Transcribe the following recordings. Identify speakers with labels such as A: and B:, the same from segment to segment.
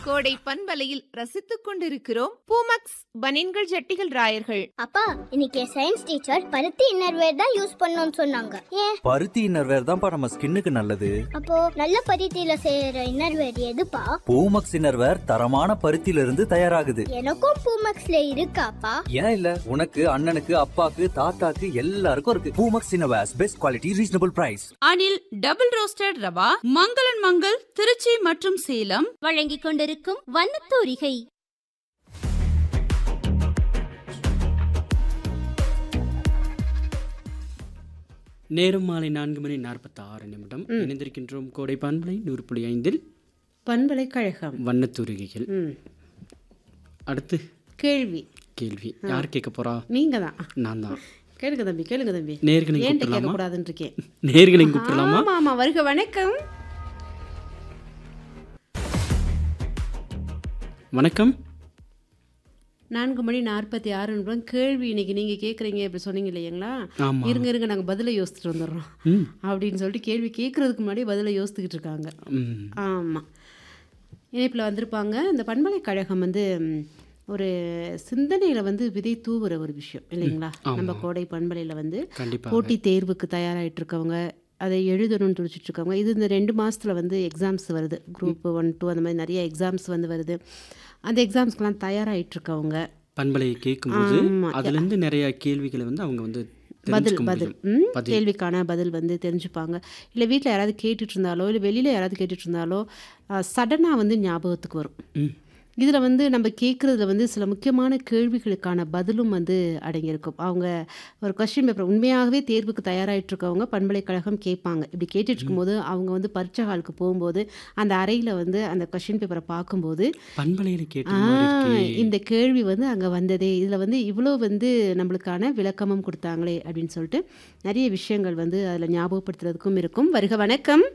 A: கோடை பண்பலையில் ரசித்துக் கொண்டிருக்கிறோம் பூமக்ஸ் பனின்கள் ஜட்டிகள் ராயர்கள்
B: அப்பா இன்னைக்கு சயின்ஸ் டீச்சர் பருத்தி இன்னர்வேர் தான் யூஸ் பண்ணணும்னு சொன்னாங்க ஏன்
C: பருத்தி இன்னர்வேர் தான்ப்பா நம்ம ஸ்கின்னுக்கு நல்லது
B: அப்போ நல்ல பருத்தியில செய்யற இன்னர்வேர் எதுப்பா
C: பூமக்ஸ் இன்னர்வேர் தரமான பருத்தியில இருந்து தயாராகுது
B: எனக்கும் பூமக்ஸ்ல இருக்காப்பா
C: ஏன் இல்ல உனக்கு அண்ணனுக்கு அப்பாக்கு தாத்தாக்கு எல்லாருக்கும் இருக்கு Poomex innerwears best quality reasonable price
D: Anil double roasted rava மங்களன் மங்கள் திருச்சி மற்றும் சேலம்
B: வழங்கிக் கொண்டிருக்கும் வண்ணத்தூரிகை
E: நேரம் மாலை நான்கு மணி நாற்பத்தி ஆறு நிமிடம் இணைந்திருக்கின்றோம் கோடை பண்பலை நூறு புள்ளி ஐந்தில்
F: பண்பலைக்கழகம்
E: வண்ணத்தூரிகைகள்
F: ம்
E: அடுத்து
F: கேள்வி
E: கேள்வி யார் கேட்க போறா
F: நீங்க தான்
E: நான் தான்
F: கேளுங்க தம்பி கேளுங்க தம்பி
E: நேர்களை
F: ஏன்ட்ட
E: கூப்பிடலாமா
F: கேட்கக்கூடாதுன்னு இருக்கேன்
E: நேர்களை கூப்பிடலாமா
F: ஆமா ஆமா வருக வணக்கம்
E: வணக்கம்
F: நான்கு மணி நாற்பத்தி ஆறு நிமிடம் கேள்வி இன்னைக்கு நீங்க கேட்குறீங்க இப்படி சொன்னீங்க இல்லைங்களா
E: ஆமா
F: இருங்க இருங்க நாங்கள் பதிலை யோசிச்சுட்டு வந்துடுறோம்
E: ம்
F: அப்படின்னு சொல்லிட்டு கேள்வி கேட்கறதுக்கு முன்னாடி பதிலை யோசித்துக்கிட்டு இருக்காங்க
E: ம்
F: ஆமாம் இணைப்பில் வந்திருப்பாங்க இந்த பண்பலைக்கழகம் வந்து ம், ஒரு சிந்தனையில் வந்து விதை தூவுற ஒரு விஷயம் இல்லைங்களா நம்ம கோடை பண்பலையில் வந்து
E: கண்டிப்பா
F: போட்டி தேர்வுக்கு தயாராகிட்டு இருக்கவங்க அதை எழுதணும்னு துடிச்சிட்டு இருக்கவங்க இது இந்த ரெண்டு மாதத்தில் வந்து எக்ஸாம்ஸ் வருது குரூப் ஒன் டூ அந்த மாதிரி நிறைய எக்ஸாம்ஸ் வந்து வருது அந்த எக்ஸாம்ஸ்க்கெலாம் தயாராகிட்டு இருக்கவங்க
E: பண்பலையை கேட்கும்போது
F: ஆமா.
E: அதுல இருந்து நிறைய கேள்விகளை வந்து அவங்க வந்து
F: பதில்
E: தெரிஞ்சுக்க
F: பதில்
E: முடியும்
F: ம் கேள்விக்கான பதில் வந்து தெரிஞ்சுப்பாங்க இல்லை வீட்டில் யாராவது கேட்டுட்டு இருந்தாலோ இல்லை வெளியில் யாராவது கேட்டுட்டு இருந்தாலோ சடனாக வந்து ஞாபகத்துக்கு வரும்
E: ம்
F: இதில் வந்து நம்ம கேட்குறதுல வந்து சில முக்கியமான கேள்விகளுக்கான பதிலும் வந்து அடங்கியிருக்கும் அவங்க ஒரு கொஸ்டின் பேப்பர் உண்மையாகவே தேர்வுக்கு தயாராகிட்டு இருக்கவங்க பண்பலைக்கழகம் கேட்பாங்க இப்படி கேட்டுட்டு இருக்கும்போது அவங்க வந்து பரீட்சை ஹாலுக்கு போகும்போது அந்த அறையில் வந்து அந்த கொஸ்டின் பேப்பரை பார்க்கும்போது
E: பண்பலையில கேட்ட
F: ஆ,
E: மாதிரி இருக்கே
F: இந்த கேள்வி வந்து அங்கே வந்ததே இதில் வந்து இவ்வளோ வந்து நம்மளுக்கான விளக்கமும் கொடுத்தாங்களே அப்படின்னு சொல்லிட்டு நிறைய விஷயங்கள் வந்து அதில் ஞாபகப்படுத்துறதுக்கும் இருக்கும் வருக வணக்கம்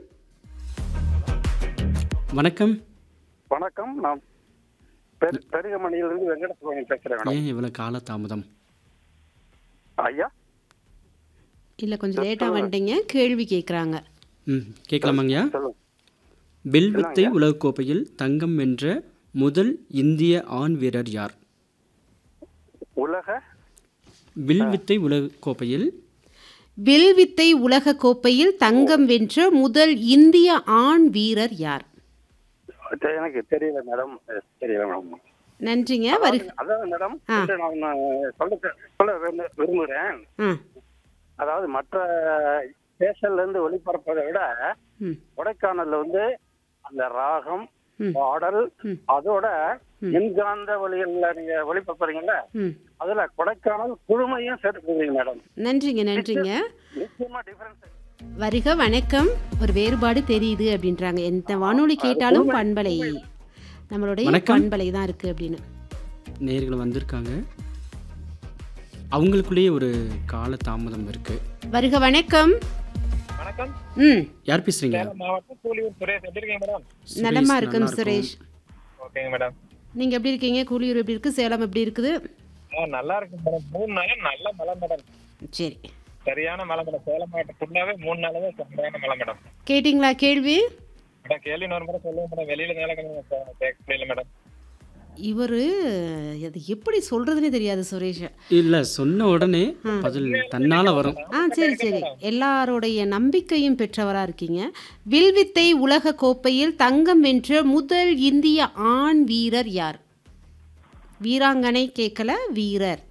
E: வணக்கம்
G: வணக்கம் நான் பெரு பெருகமணியிலிருந்து வெங்கடசுவாமி பேசுறேன் மேடம்
E: ஏன் இவ்வளவு கால தாமதம்
G: ஐயா
F: இல்லை கொஞ்சம் லேட்டாக வந்துட்டீங்க கேள்வி கேட்குறாங்க
E: ம் கேட்கலாமாங்கய்யா
G: சொல்லுங்க
E: வில்வித்தை உலகக்கோப்பையில் தங்கம் வென்ற முதல் இந்திய ஆண் வீரர் யார்
G: உலக
E: வில்வித்தை உலகக்கோப்பையில்
F: வில்வித்தை உலக கோப்பையில் தங்கம் வென்ற முதல் இந்திய ஆண் வீரர் யார்
G: தெ- எனக்கு தெரியல மேடம் அஹ், தெரியல மேடம்
F: நன்றிங்க வருக
G: அதாவது மேடம்
F: ஆ.
G: ஒன்று நான் நான் சொல்ல சொல்ல விரும்பு- விரும்புகிறேன்
F: ஆ
G: அதாவது மற்ற ஸ்டேஷன்ல இருந்து ஒளிபரப்பதை விட
F: ம்
G: கொடைக்கானல்ல வந்து அந்த ராகம்
F: ம்.
G: பாடல்
F: ம்.
G: அதோட மின்காந்த ஒளிகள்ல நீங்க ஒளிபரப்புறீங்கல்ல
F: ம்
G: அதுல கொடைக்கானல் குழுமையும் சேர்த்துக்கிறீங்க மேடம்
F: நன்றிங்க நன்றிங்க
G: நிச்சயமா டிஃபரன்ஸ்
F: வருக வணக்கம் ஒரு வேறுபாடு தெரியுது அப்படின்றாங்க எந்த வானொலி கேட்டாலும் பண்பலை நம்மளுடைய
E: வணக்கம்.
F: பண்பலை தான் இருக்கு அப்படின்னு
E: நேர்கள் வந்திருக்காங்க அவங்களுக்குள்ளேயே ஒரு கால தாமதம் இருக்கு
F: வருக வணக்கம்
H: வணக்கம்
F: ம்
E: யார் பேசுறீங்க
H: சேலம் மாவட்டம் கூலியூர் சுரேஷ் எப்படி இருக்கீங்க மேடம்
E: சுரேஷ்,
F: நலமா இருக்கும்
E: நல்லா
F: சுரேஷ்
H: ஓகேங்க மேடம்
F: நீங்க எப்படி இருக்கீங்க கூலியூர் எப்படி இருக்கு சேலம் எப்படி இருக்குது
H: ஆ நல்லா இருக்கு மேடம் மூணு நாளா நல்ல மழை மேடம்
F: சரி
H: சரியான மழை மேடம் சேலம் மாவட்டம் ஃபுல்லாவே மூணு நாளாவே சரியான மழை மேடம்
F: கேட்டிங்களா கேள்வி
H: மேடம் கேள்வி இன்னொரு முறை சொல்லுங்க மேடம் வெளியில நேரம் கேட்க முடியல மேடம்
F: இவர் அது எப்படி சொல்றதுனே தெரியாது சுரேஷ்
E: இல்ல சொன்ன உடனே பதில் தன்னால வரும்
F: ஆ சரி சரி எல்லாருடைய நம்பிக்கையும் பெற்றவரா இருக்கீங்க வில்வித்தை உலக கோப்பையில் தங்கம் வென்ற முதல் இந்திய ஆண் வீரர் யார் வீராங்கனை கேட்கல வீரர்